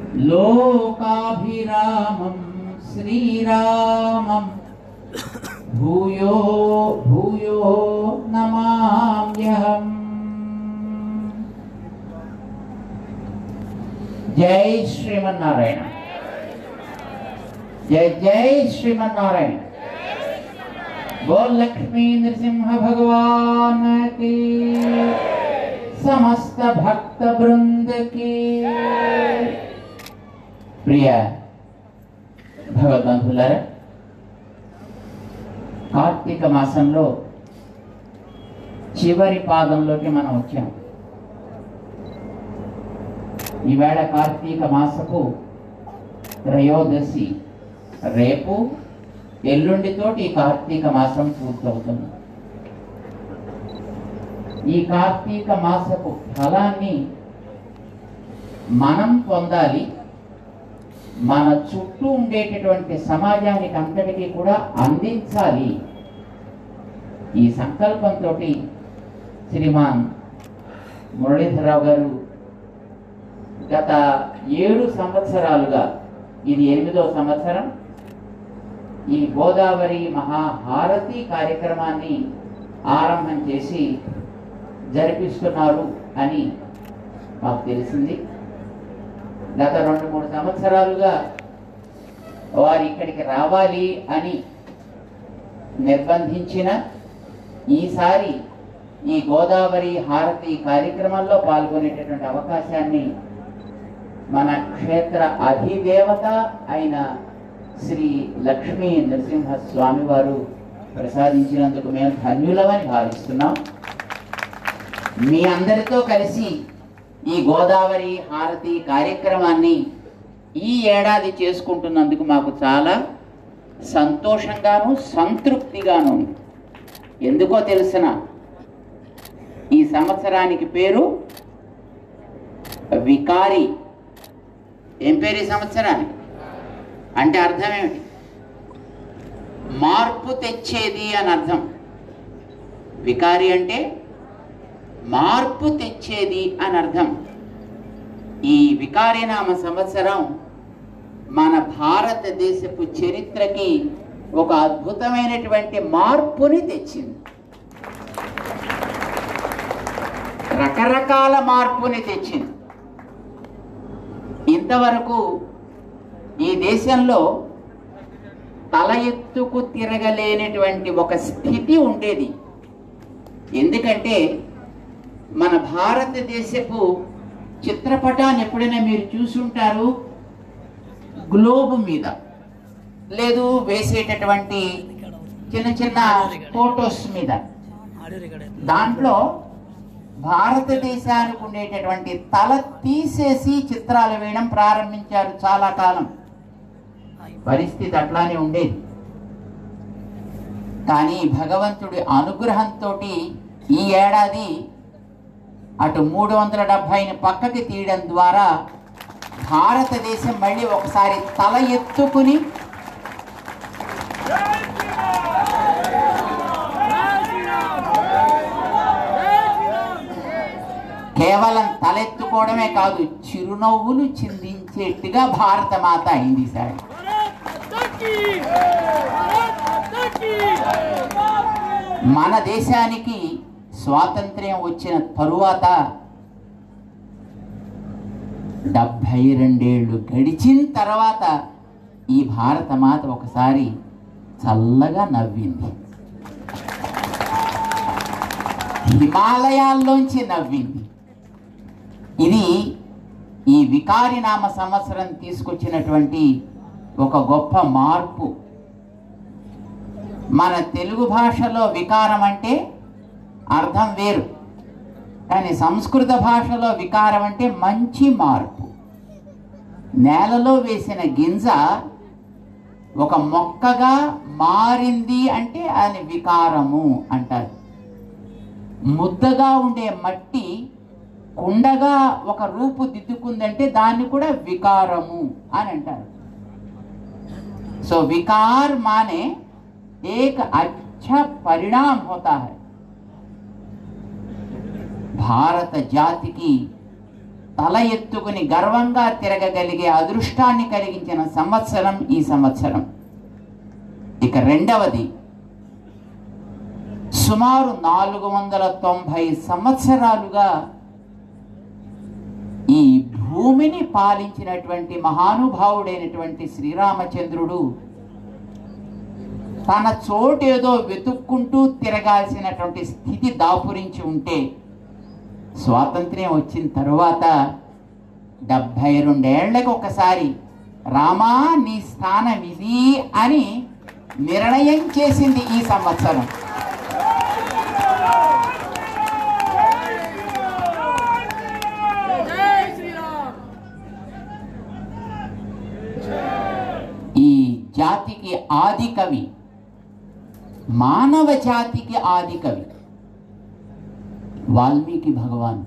లోకాభిరామం శ్రీరామం భూయో భూయో నమామ్యహం జై శ్రీమన్నారాయణ జై జై శ్రీమన్నారాయణ बोल लक्ष्मी नृसिंह भगवान की समस्त भक्त वृंद की ప్రియ భగవద్బంధులారా కార్తీక మాసంలో చివరి పాదంలోకి మనం వచ్చాం ఈవేళ కార్తీక మాసపు త్రయోదశి రేపు ఎల్లుండితోటి ఈ కార్తీక మాసం పూర్తవుతుంది ఈ కార్తీక మాసపు ఫలాన్ని మనం పొందాలి మన చుట్టూ ఉండేటటువంటి సమాజానికి అంతటికీ కూడా అందించాలి ఈ సంకల్పంతో శ్రీమాన్ మురళీధరరావు గారు గత ఏడు సంవత్సరాలుగా ఇది ఎనిమిదో సంవత్సరం ఈ గోదావరి మహాహారతి కార్యక్రమాన్ని ఆరంభం చేసి జరిపిస్తున్నారు అని మాకు తెలిసింది గత రెండు మూడు సంవత్సరాలుగా వారు ఇక్కడికి రావాలి అని నిర్బంధించిన ఈసారి ఈ గోదావరి హారతి కార్యక్రమంలో పాల్గొనేటటువంటి అవకాశాన్ని మన క్షేత్ర అధిదేవత అయిన శ్రీ లక్ష్మీ నరసింహ స్వామి వారు ప్రసాదించినందుకు మేము ధన్యులమని భావిస్తున్నాం మీ అందరితో కలిసి ఈ గోదావరి హారతి కార్యక్రమాన్ని ఈ ఏడాది చేసుకుంటున్నందుకు మాకు చాలా సంతోషంగాను సంతృప్తిగాను ఉంది ఎందుకో తెలిసిన ఈ సంవత్సరానికి పేరు వికారి ఏం పేరు ఈ సంవత్సరానికి అంటే అర్థం ఏమిటి మార్పు తెచ్చేది అని అర్థం వికారి అంటే మార్పు తెచ్చేది అని అర్థం ఈ వికారినామ సంవత్సరం మన భారతదేశపు చరిత్రకి ఒక అద్భుతమైనటువంటి మార్పుని తెచ్చింది రకరకాల మార్పుని తెచ్చింది ఇంతవరకు ఈ దేశంలో తల ఎత్తుకు తిరగలేనటువంటి ఒక స్థితి ఉండేది ఎందుకంటే మన భారతదేశపు చిత్రపటాన్ని ఎప్పుడైనా మీరు చూసుంటారు గ్లోబ్ మీద లేదు వేసేటటువంటి చిన్న చిన్న ఫోటోస్ మీద దాంట్లో భారతదేశానికి ఉండేటటువంటి తల తీసేసి చిత్రాలు వేయడం ప్రారంభించారు చాలా కాలం పరిస్థితి అట్లానే ఉండేది కానీ భగవంతుడి అనుగ్రహంతో ఈ ఏడాది అటు మూడు వందల డెబ్భైని పక్కకి తీయడం ద్వారా భారతదేశం మళ్ళీ ఒకసారి తల ఎత్తుకుని కేవలం తలెత్తుకోవడమే కాదు చిరునవ్వులు చిందించేట్టుగా భారత మాత అయింది సార్ మన దేశానికి స్వాతంత్ర్యం వచ్చిన తరువాత డెబ్భై రెండేళ్ళు గడిచిన తర్వాత ఈ భారత మాత ఒకసారి చల్లగా నవ్వింది హిమాలయాల్లోంచి నవ్వింది ఇది ఈ వికారినామ సంవత్సరం తీసుకొచ్చినటువంటి ఒక గొప్ప మార్పు మన తెలుగు భాషలో వికారం అంటే అర్థం వేరు కానీ సంస్కృత భాషలో వికారం అంటే మంచి మార్పు నేలలో వేసిన గింజ ఒక మొక్కగా మారింది అంటే అది వికారము అంటారు ముద్దగా ఉండే మట్టి కుండగా ఒక రూపు దిద్దుకుందంటే దాన్ని కూడా వికారము అని అంటారు సో विकार माने एक अच्छा परिणाम होता है భారత జాతికి తల ఎత్తుకుని గర్వంగా తిరగగలిగే అదృష్టాన్ని కలిగించిన సంవత్సరం ఈ సంవత్సరం ఇక రెండవది సుమారు నాలుగు వందల తొంభై సంవత్సరాలుగా ఈ భూమిని పాలించినటువంటి మహానుభావుడైనటువంటి శ్రీరామచంద్రుడు తన చోటేదో వెతుక్కుంటూ తిరగాల్సినటువంటి స్థితి దాపురించి ఉంటే స్వాతంత్ర్యం వచ్చిన తరువాత డెబ్భై రెండేళ్లకు ఒకసారి రామా నీ స్థానం ఇది అని నిర్ణయం చేసింది ఈ సంవత్సరం జై శ్రీరామ్ ఈ జాతికి ఆది కవి మానవ జాతికి ఆది కవి వాల్మీకి భగవాన్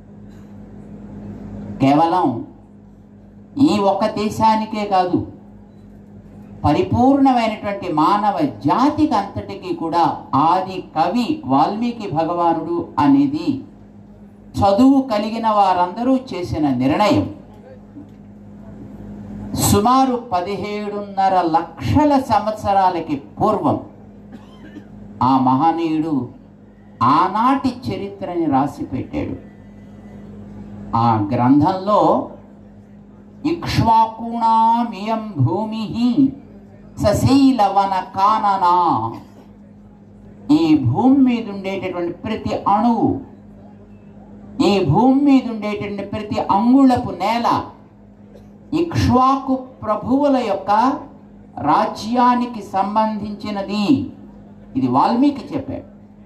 కేవలం ఈ ఒక్క దేశానికే కాదు పరిపూర్ణమైనటువంటి మానవ జాతికి అంతటికీ కూడా ఆది కవి వాల్మీకి భగవానుడు అనేది చదువు కలిగిన వారందరూ చేసిన నిర్ణయం సుమారు పదిహేడున్నర లక్షల సంవత్సరాలకి పూర్వం ఆ మహనీయుడు ఆనాటి చరిత్రని రాసి పెట్టాడు ఆ గ్రంథంలో ఇక్ష్వాకుణామియం భూమి సశీలవన కాననా ఈ భూమి మీద ఉండేటటువంటి ప్రతి అణువు ఈ భూమి మీద ఉండేటటువంటి ప్రతి అంగుళపు నేల ఇక్ష్వాకు ప్రభువుల యొక్క రాజ్యానికి సంబంధించినది ఇది వాల్మీకి చెప్పాడు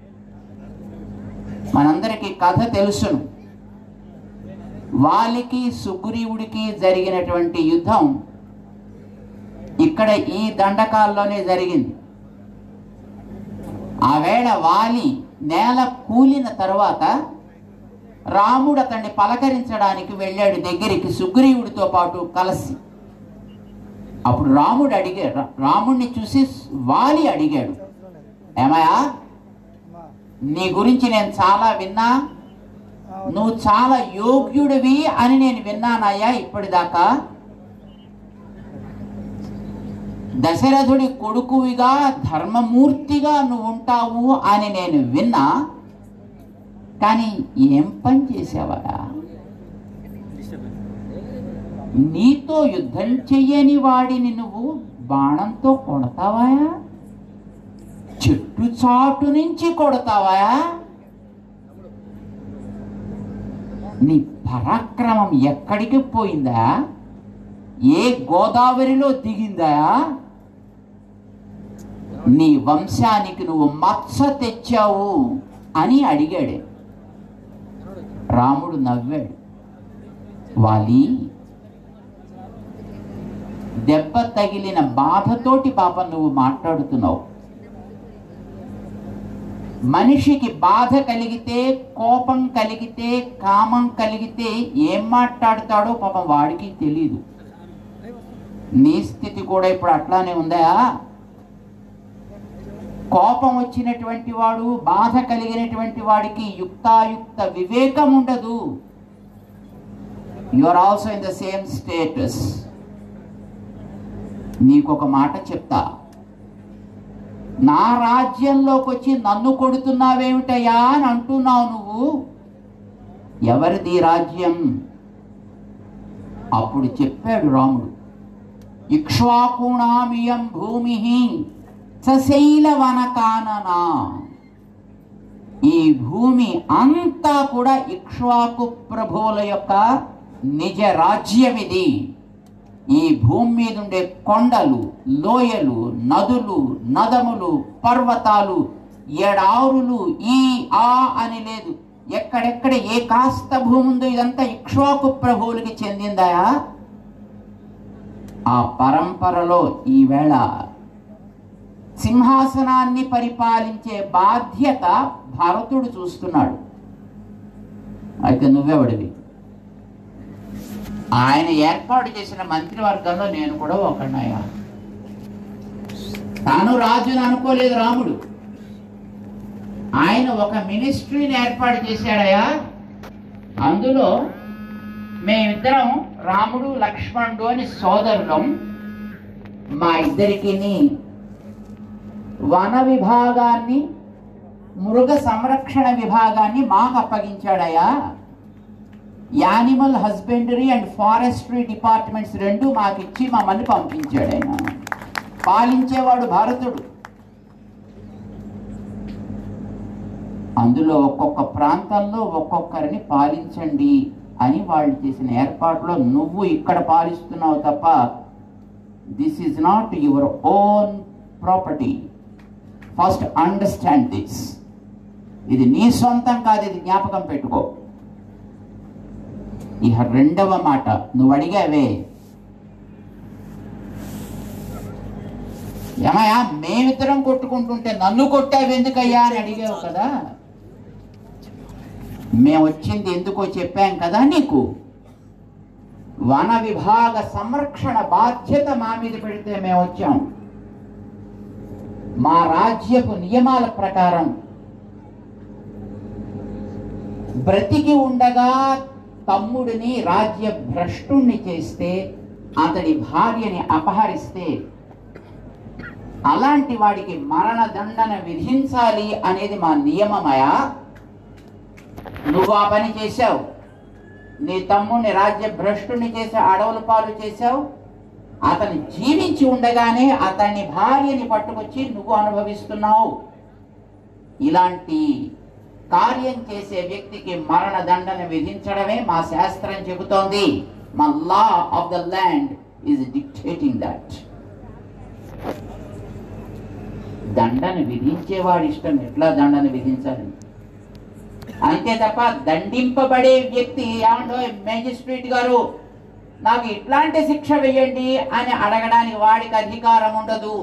మనందరికీ కథ తెలుసును వాలికి సుగ్రీవుడికి జరిగినటువంటి యుద్ధం ఇక్కడ ఈ దండకాల్లోనే జరిగింది ఆ వేళ వాలి నేల కూలిన తరువాత రాముడు అతన్ని పలకరించడానికి వెళ్ళాడు దగ్గరికి సుగ్రీవుడితో పాటు కలిసి అప్పుడు రాముడు అడిగాడు రా- రాముడిని చూసి వాలి అడిగాడు ఏమయ్యా నీ గురించి నేను చాలా విన్నా నువ్వు చాలా యోగ్యుడివి అని నేను విన్నానయ్యా ఇప్పటిదాకా దశరథుడి కొడుకువిగా ధర్మమూర్తిగా నువ్వు ఉంటావు అని నేను విన్నా కానీ ఏం పని చేసావరా నీతో యుద్ధం చెయ్యని వాడిని నువ్వు బాణంతో కొడతావా చెట్టు చాటు నుంచి కొడతావా నీ పరాక్రమం ఎక్కడికి పోయిందా ఏ గోదావరిలో దిగిందా నీ వంశానికి నువ్వు మత్స తెచ్చావు అని అడిగాడు రాముడు నవ్వాడు వాలి దెబ్బ తగిలిన బాధతోటి పాప నువ్వు మాట్లాడుతున్నావు మనిషికి బాధ కలిగితే కోపం కలిగితే కామం కలిగితే ఏం మాట్లాడతాడో పాపం వాడికి తెలియదు నీ స్థితి కూడా ఇప్పుడు అట్లానే ఉందా కోపం వచ్చినటువంటి వాడు బాధ కలిగినటువంటి వాడికి యుక్తాయుక్త వివేకం ఉండదు you are also in the same status నీకు ఒక మాట చెప్తా నా రాజ్యంలోకి వచ్చి నన్ను కొడుతున్నావేమిటయ్యా అని అంటున్నావు నువ్వు ఎవరిది రాజ్యం అప్పుడు చెప్పాడు రాముడు ఇక్ష్వాకుణామియం భూమి సశైలవన కాననా ఈ భూమి అంతా కూడా ఇక్ష్వాకు ప్రభువుల యొక్క నిజ రాజ్యం ఇది ఈ భూమి మీద ఉండే కొండలు లోయలు నదులు నదములు పర్వతాలు ఎడారులు ఈ ఆ అని లేదు ఎక్కడెక్కడ ఏ కాస్త భూమి ఉందో ఇదంతా ఇక్ష్వాకు ప్రభువులకి చెందిందా ఆ పరంపరలో ఈవేళ సింహాసనాన్ని పరిపాలించే బాధ్యత భరతుడు చూస్తున్నాడు అయితే నువ్వెవడివి ఆయన ఏర్పాటు చేసిన మంత్రివర్గంలో నేను కూడా ఒకనాయా తాను రాజుని అనుకోలేదు రాముడు ఆయన ఒక మినిస్ట్రీని ఏర్పాటు చేశాడయా అందులో మేమిద్దరం రాముడు లక్ష్మణుడు అని సోదరులం మా ఇద్దరికి వన విభాగాన్ని మృగ సంరక్షణ విభాగాన్ని మాకు అప్పగించాడయ్యా animal husbandry and forestry departments రెండు మాకు ఇచ్చి మమ్మల్ని పంపించాడు ఆయన పాలించేవాడు భారతుడు అందులో ఒక్కొక్క ప్రాంతంలో ఒక్కొక్కరిని పాలించండి అని వాళ్ళు చేసిన ఏర్పాట్లో నువ్వు ఇక్కడ పాలిస్తున్నావు తప్ప this is not your own property first understand this ఇది నీ సొంతం కాదు ఇది జ్ఞాపకం పెట్టుకో ఇక రెండవ మాట నువ్వు అడిగావే ఏమయ్యా మేమిద్దరం కొట్టుకుంటుంటే నన్ను కొట్టావు ఎందుకయ్యా అని అడిగావు కదా మేము వచ్చింది ఎందుకో చెప్పాం కదా నీకు వన విభాగ సంరక్షణ బాధ్యత మా మీద పెడితే మేము వచ్చాం మా రాజ్యపు నియమాల ప్రకారం బ్రతికి ఉండగా తమ్ముడిని రాజ్య భ్రష్టుణ్ణి చేస్తే అతడి భార్యని అపహరిస్తే అలాంటి వాడికి మరణ దండన విధించాలి అనేది మా నియమమయా నువ్వు ఆ పని చేశావు నీ తమ్ముడిని రాజ్య భ్రష్టుని చేసి అడవుల పాలు చేశావు అతను జీవించి ఉండగానే అతన్ని భార్యని పట్టుకొచ్చి నువ్వు అనుభవిస్తున్నావు ఇలాంటి కార్యం చేసే వ్యక్తికి మరణ దండన విధించడమే మా శాస్త్రం చెబుతోంది మా law of the land is dictating that దండన విధించేవాడి ఇష్టం ఎట్లా దండన విధించాలి అంతే తప్ప దండింపబడే వ్యక్తి ఏమంటో మేజిస్ట్రేట్ గారు నాకు ఇట్లాంటి శిక్ష వేయండి అని అడగడానికి వాడికి అధికారం ఉండదు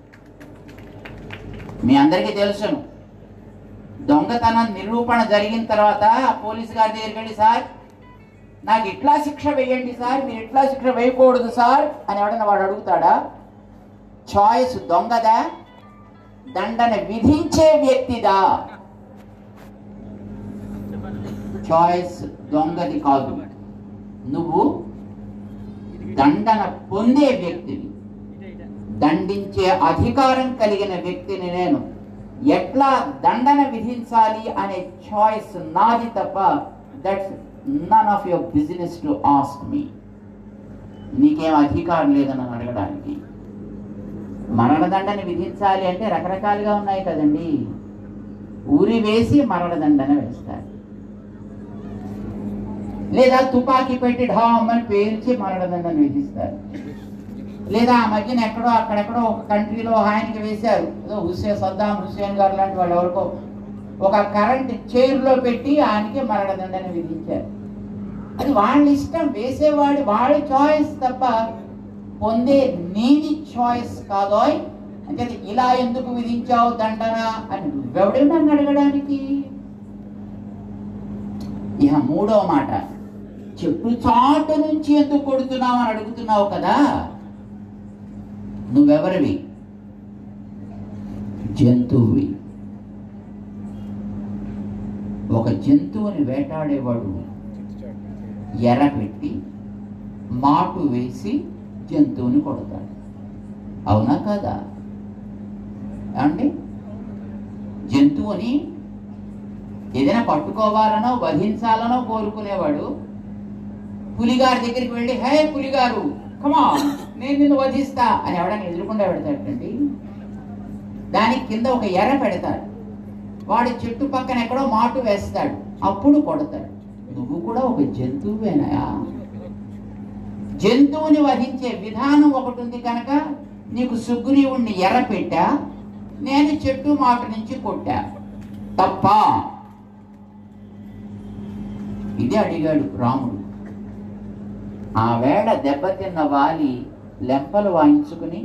మీ అందరికీ తెలుసును దొంగతనం నిరూపణ జరిగిన తర్వాత పోలీసు గారి దగ్గరికి వెళ్ళి సార్ నాకు ఇట్లా శిక్ష వేయండి సార్ మీరు ఇట్లా శిక్ష వేయకూడదు సార్ అని ఎవడన్నా వాడు అడుగుతాడా చాయిస్ దొంగదా దండన విధించే వ్యక్తిదా చాయిస్ దొంగది కాదు నువ్వు దండన పొందే వ్యక్తివి దండించే అధికారం కలిగిన వ్యక్తిని నేను ఎట్లా దండన విధించాలి అనే చాయిస్ నాది తప్ప that's none of your business to ask me నీకేం అధికారం లేదని నన్ను అడగడానికి మరణదండన విధించాలి అంటే రకరకాలుగా ఉన్నాయి కదండి ఊరి వేసి మరణదండన వేస్తారు లేదా తుపాకీ పెట్టి ఢామ్ అని పేల్చి మరణదండన విధిస్తారు లేదా ఆ మధ్యన ఎక్కడో అక్కడెక్కడో ఒక కంట్రీలో ఆయనకి వేశారు ఏదో హుస్సేన్ సద్దాం హుస్సేన్ గారు లాంటి వాళ్ళు ఎవరికో ఒక కరెంట్ చైర్లో పెట్టి ఆయనకి మరణదండన విధించారు అది వాళ్ళ ఇష్టం వేసేవాడి వాళ్ళ చాయిస్ తప్ప పొందే నీది చాయిస్ కాదోయ్ అంటే ఇలా ఎందుకు విధించావు దండన అని నువ్వెవడే నన్ను అడగడానికి ఇక మూడో మాట చెట్టు చాటు నుంచి ఎందుకు కొడుతున్నావు అని అడుగుతున్నావు కదా నువ్వెవరివి జంతువువి ఒక జంతువుని వేటాడేవాడు ఎర పెట్టి మాటు వేసి జంతువుని కొడతాడు అవునా కదా ఏమండి జంతువుని ఏదైనా పట్టుకోవాలనో వధించాలనో కోరుకునేవాడు పులిగారి దగ్గరికి వెళ్ళి హే పులిగారు కమా నేను నిన్ను వధిస్తా అని ఎవడని ఎదురుకుండా పెడతాడండి దానికి కింద ఒక ఎర్ర పెడతాడు వాడి చెట్టు పక్కన ఎక్కడో మాటు వేస్తాడు అప్పుడు కొడతాడు నువ్వు కూడా ఒక జంతువేనాయా జంతువుని వధించే విధానం ఒకటి ఉంది కనుక నీకు సుగ్రీవుణ్ణి ఎర్ర పెట్టా నేను చెట్టు మాట నుంచి కొట్టా తప్ప ఇది అడిగాడు రాముడు ఆ వేళ దెబ్బతిన్న వాలి లెంపలు వాయించుకుని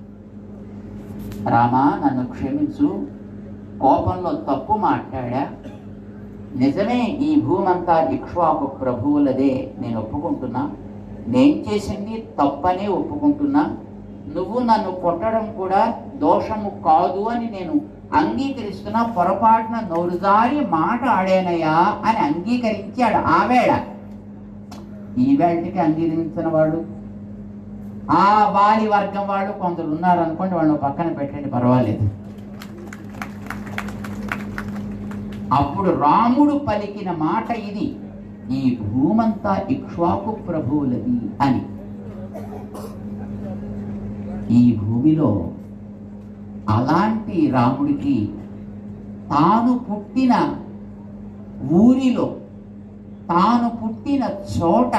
రామా నన్ను క్షమించు కోపంలో తప్పు మాట్లాడా నిజమే ఈ భూమంతా ఇక్ష్వాకు ప్రభువులదే నేను ఒప్పుకుంటున్నా నేను చేసింది తప్పనే ఒప్పుకుంటున్నా నువ్వు నన్ను కొట్టడం కూడా దోషము కాదు అని నేను అంగీకరిస్తున్నా పొరపాటున నోరుజారి మాట ఆడానయ్యా అని అంగీకరించాడు ఆవేళ ఈ వేళకి అంగీకరించిన వాళ్ళు ఆ వాలి వర్గం వాళ్ళు కొందరు ఉన్నారు అనుకోండి వాళ్ళని పక్కన పెట్టండి పర్వాలేదు అప్పుడు రాముడు పలికిన మాట ఇది ఈ భూమంతా ఇక్ష్వాకు ప్రభువులది అని ఈ భూమిలో అలాంటి రాముడికి తాను పుట్టిన ఊరిలో తాను పుట్టిన చోట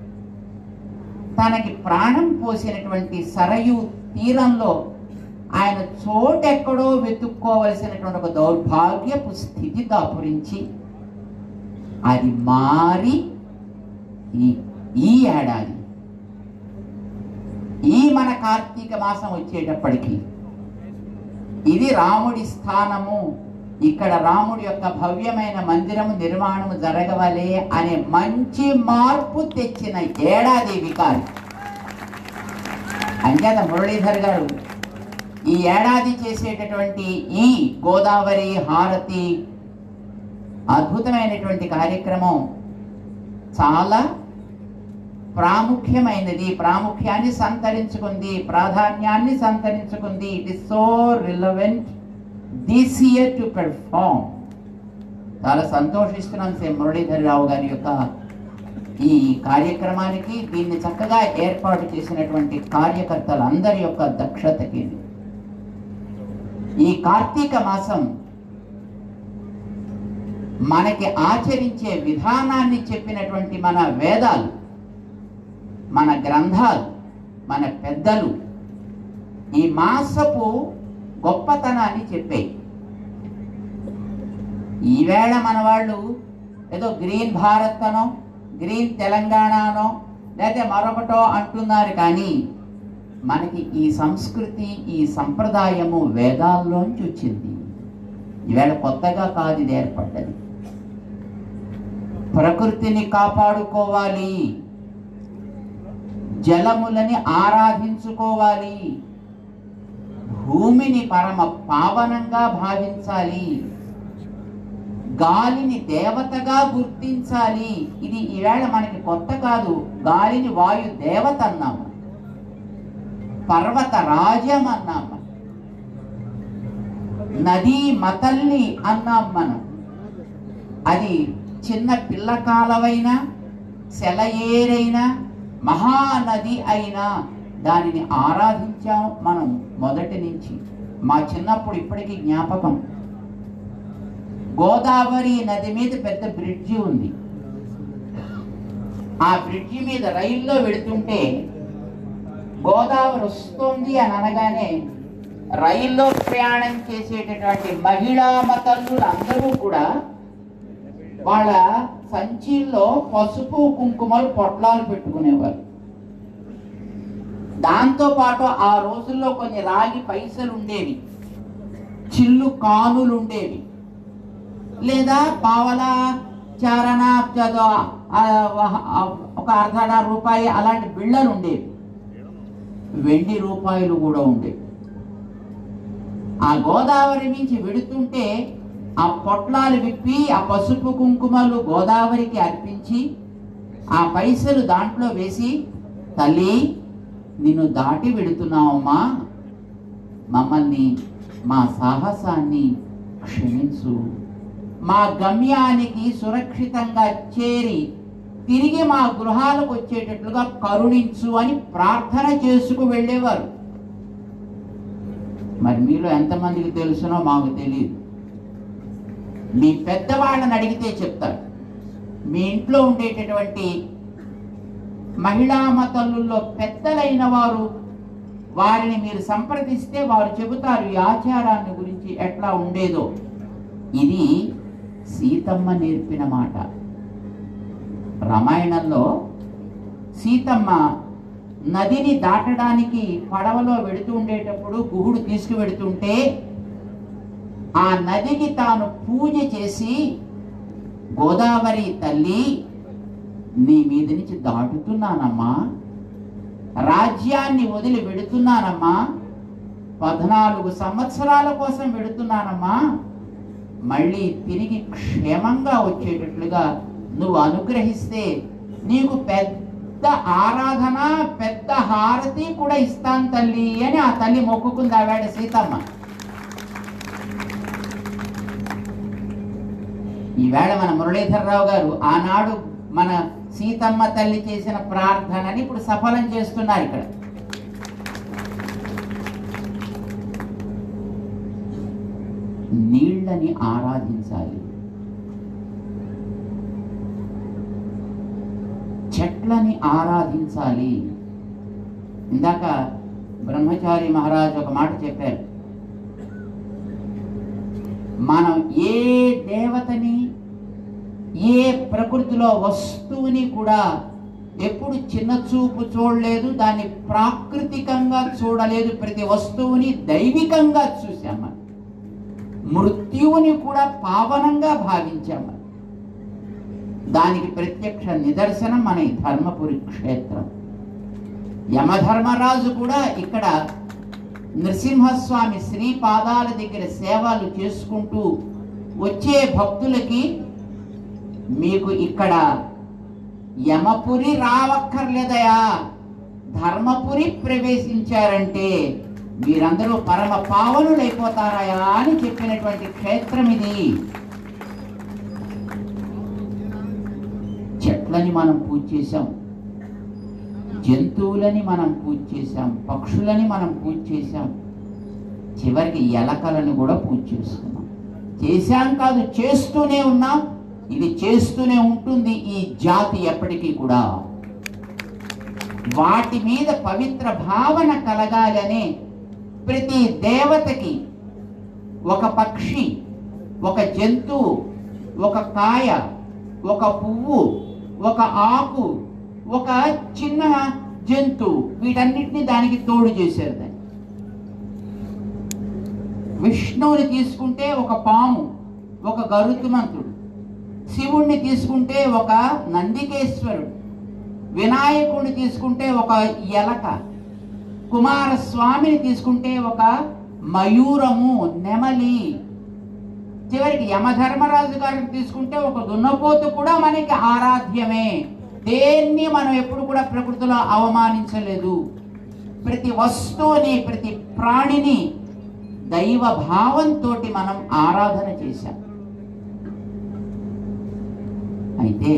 తనకి ప్రాణం పోసినటువంటి సరయు తీరంలో ఆయన చోటెక్కడో వెతుక్కోవలసినటువంటి ఒక దౌర్భాగ్యపు స్థితి దాపురించి అది మారి ఈ ఈ ఏడాది ఈ మన కార్తీక మాసం వచ్చేటప్పటికి ఇది రాముడి స్థానము ఇక్కడ రాముడి యొక్క భవ్యమైన మందిరము నిర్మాణము జరగవలే అనే మంచి మార్పు తెచ్చిన ఏడాది వికారి అంచేత మురళీధర్ గారు ఈ ఏడాది చేసేటటువంటి ఈ గోదావరి హారతి అద్భుతమైనటువంటి కార్యక్రమం చాలా ప్రాముఖ్యమైనది ప్రాముఖ్యాన్ని సంతరించుకుంది ప్రాధాన్యాన్ని సంతరించుకుంది it is so relevant this year to perform చాలా సంతోషిస్తున్నాను శ్రీ మురళీధర్ రావు గారి యొక్క ఈ కార్యక్రమానికి దీన్ని చక్కగా ఏర్పాటు చేసినటువంటి కార్యకర్తలందరి యొక్క దక్షతకి ఈ కార్తీక మాసం మనకి ఆచరించే విధానాన్ని చెప్పినటువంటి మన వేదాలు మన గ్రంథాలు మన పెద్దలు ఈ మాసపు గొప్పతనాన్ని చెప్పాయి ఈవేళ మన వాళ్ళు ఏదో గ్రీన్ భారత్ అనో గ్రీన్ తెలంగాణ అనో లేకపోతే మరొకటో అంటున్నారు కానీ మనకి ఈ సంస్కృతి ఈ సంప్రదాయము వేదాల్లోంచి వచ్చింది ఈవేళ కొత్తగా కాదు ఇది ఏర్పడ్డది ప్రకృతిని కాపాడుకోవాలి జలములని ఆరాధించుకోవాలి భూమిని పరమ పావనంగా భావించాలి గాలిని దేవతగా గుర్తించాలి ఇది ఈవేళ మనకి కొత్త కాదు గాలిని వాయు దేవత అన్నాము పర్వత రాజ్యం అన్నాము నదీ మతల్లి అన్నాం మనం అది చిన్న పిల్ల కాలవైనా సెలయేరైనా మహానది అయినా దానిని ఆరాధించాం మనం మొదటి నుంచి మా చిన్నప్పుడు ఇప్పటికీ జ్ఞాపకం గోదావరి నది మీద పెద్ద బ్రిడ్జి ఉంది ఆ బ్రిడ్జి మీద రైల్లో వెళుతుంటే గోదావరి వస్తుంది అని అనగానే రైల్లో ప్రయాణం చేసేటటువంటి మహిళా మతల్లులు అందరూ కూడా వాళ్ళ సంచిల్లో పసుపు కుంకుమలు పొట్లాలు పెట్టుకునేవారు దాంతో పాటు ఆ రోజుల్లో కొన్ని రాగి పైసలు ఉండేవి చిల్లు కానులు ఉండేవి లేదా పావల చారణ చదో ఆ, ఆ, ఒక అర్ధన రూపాయి అలాంటి బిళ్ళలు ఉండేవి వెండి రూపాయలు కూడా ఉండేవి ఆ గోదావరి నుంచి వెడుతుంటే ఆ పొట్లాలు విప్పి ఆ పసుపు కుంకుమలు గోదావరికి అర్పించి ఆ పైసలు దాంట్లో వేసి తల్లి నిన్ను దాటి వెడుతున్నావమ్మా మమ్మల్ని మా సాహసాన్ని క్షమించు మా గమ్యానికి సురక్షితంగా చేరి తిరిగి మా గృహాలకు వచ్చేటట్లుగా కరుణించు అని ప్రార్థన చేసుకు వెళ్ళేవారు మరి మీలో ఎంతమందికి తెలుసునో మాకు తెలియదు మీ పెద్దవాళ్ళని అడిగితే చెప్తారు మీ ఇంట్లో ఉండేటటువంటి మహిళా మతలుల్లో పెద్దలైన వారు వారిని మీరు సంప్రదిస్తే వారు చెబుతారు ఈ ఆచారాన్ని గురించి ఎట్లా ఉండేదో ఇది సీతమ్మ నేర్పిన మాట రామాయణంలో సీతమ్మ నదిని దాటడానికి పడవలో వెడుతూ ఉండేటప్పుడు గుహుడు తీసుకువెడుతుంటే ఆ నదికి తాను పూజ చేసి గోదావరి తల్లి నీ మీద నుంచి దాటుతున్నానమ్మా రాజ్యాన్ని వదిలి వెడుతున్నానమ్మా పద్నాలుగు సంవత్సరాల కోసం వెడుతున్నానమ్మా మళ్ళీ తిరిగి క్షేమంగా వచ్చేటట్లుగా నువ్వు అనుగ్రహిస్తే నీకు పెద్ద ఆరాధన పెద్ద హారతి కూడా ఇస్తాను తల్లి అని ఆ తల్లి మొక్కుకుంది ఆవేడ సీతమ్మ ఈవేళ మన మురళీధరరావు గారు ఆనాడు మన సీతమ్మ తల్లి చేసిన ప్రార్థనని ఇప్పుడు సఫలం చేస్తున్నారు ఇక్కడ నీళ్ళని ఆరాధించాలి చెట్లని ఆరాధించాలి ఇందాక బ్రహ్మచారి మహారాజ్ ఒక మాట చెప్పారు మనం ఏ దేవతని ఏ ప్రకృతిలో వస్తువుని కూడా ఎప్పుడు చిన్న చూపు చూడలేదు దాన్ని ప్రాకృతికంగా చూడలేదు ప్రతి వస్తువుని దైవికంగా చూసాం మనం మృత్యువుని కూడా పావనంగా భావించాం మనం దానికి ప్రత్యక్ష నిదర్శనం మన ఈ ధర్మపురి క్షేత్రం యమధర్మరాజు కూడా ఇక్కడ నృసింహస్వామి శ్రీ పాదాల దగ్గర సేవలు చేసుకుంటూ వచ్చే భక్తులకి మీకు ఇక్కడ యమపురి రావక్కర్లేదయా ధర్మపురి ప్రవేశించారంటే మీరందరూ పరమ పావనులైపోతారయా అని చెప్పినటువంటి క్షేత్రం ఇది చెట్లని మనం పూజ చేశాం జంతువులని మనం పూజ చేశాం పక్షులని మనం పూజ చేశాం చివరికి ఎలకలను కూడా పూజ చేస్తున్నాం చేశాం కాదు చేస్తూనే ఉన్నాం ఇది చేస్తూనే ఉంటుంది ఈ జాతి ఎప్పటికీ కూడా వాటి మీద పవిత్ర భావన కలగాలనే ప్రతి దేవతకి ఒక పక్షి ఒక జంతువు ఒక కాయ ఒక పువ్వు ఒక ఆకు ఒక చిన్న జంతువు వీటన్నిటిని దానికి తోడు చేశారు దాన్ని విష్ణువుని తీసుకుంటే ఒక పాము ఒక గరుత్మంతుడు శివుణ్ణి తీసుకుంటే ఒక నందికేశ్వరుడు వినాయకుడిని తీసుకుంటే ఒక ఎలక కుమారస్వామిని తీసుకుంటే ఒక మయూరము నెమలి చివరికి యమధర్మరాజు గారిని తీసుకుంటే ఒక దున్నపోతు కూడా మనకి ఆరాధ్యమే దేన్ని మనం ఎప్పుడు కూడా ప్రకృతిలో అవమానించలేదు ప్రతి వస్తువుని ప్రతి ప్రాణిని దైవ భావంతో మనం ఆరాధన చేశాం అయితే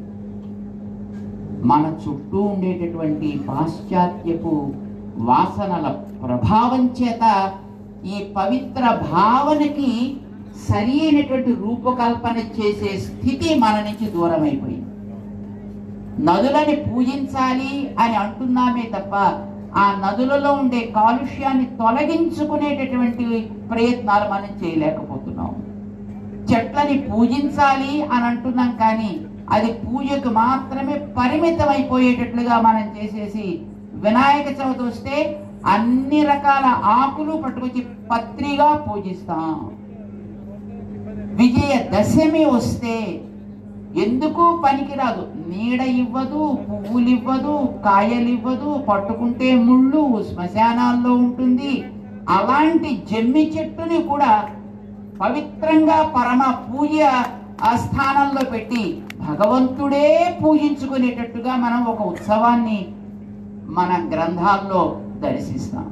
మన చుట్టూ ఉండేటటువంటి పాశ్చాత్యపు వాసనల ప్రభావం చేత ఈ పవిత్ర భావనకి సరి అయినటువంటి రూపకల్పన చేసే స్థితి మన నుంచి దూరం అయిపోయింది నదులని పూజించాలి అని అంటున్నామే తప్ప ఆ నదులలో ఉండే కాలుష్యాన్ని తొలగించుకునేటటువంటి ప్రయత్నాలు మనం చేయలేకపోతున్నాం చెట్లని పూజించాలి అని అంటున్నాం కానీ అది పూజకు మాత్రమే పరిమితం అయిపోయేటట్లుగా మనం చేసేసి వినాయక చవితి వస్తే అన్ని రకాల ఆకులు పట్టుకొచ్చి పత్రిగా పూజిస్తాం విజయ దశమి వస్తే ఎందుకు పనికిరాదు నీడ ఇవ్వదు పువ్వులు ఇవ్వదు కాయలు ఇవ్వదు పట్టుకుంటే ముళ్ళు శ్మశానాల్లో ఉంటుంది అలాంటి జమ్మి చెట్టుని కూడా పవిత్రంగా పరమ పూజ ఆ స్థానంలో పెట్టి భగవంతుడే పూజించుకునేటట్టుగా మనం ఒక ఉత్సవాన్ని మన గ్రంథాల్లో దర్శిస్తాం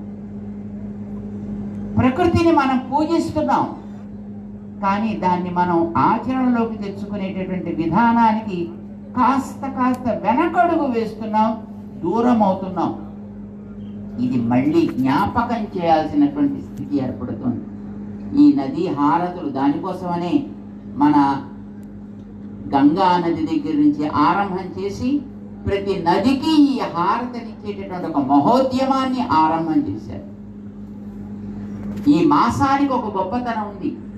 ప్రకృతిని మనం పూజిస్తున్నాం కానీ దాన్ని మనం ఆచరణలోకి తెచ్చుకునేటటువంటి విధానానికి కాస్త కాస్త వెనకడుగు వేస్తున్నాం దూరం అవుతున్నాం ఇది మళ్ళీ జ్ఞాపకం చేయాల్సినటువంటి స్థితి ఏర్పడుతుంది ఈ నది హారతులు దానికోసమనే మన గంగా నది దగ్గర నుంచి ఆరంభం చేసి ప్రతి నదికి ఈ హారతనిచ్చేటటువంటి ఒక మహోద్యమాన్ని ఆరంభం చేశారు ఈ మాసానికి ఒక గొప్పతనం ఉంది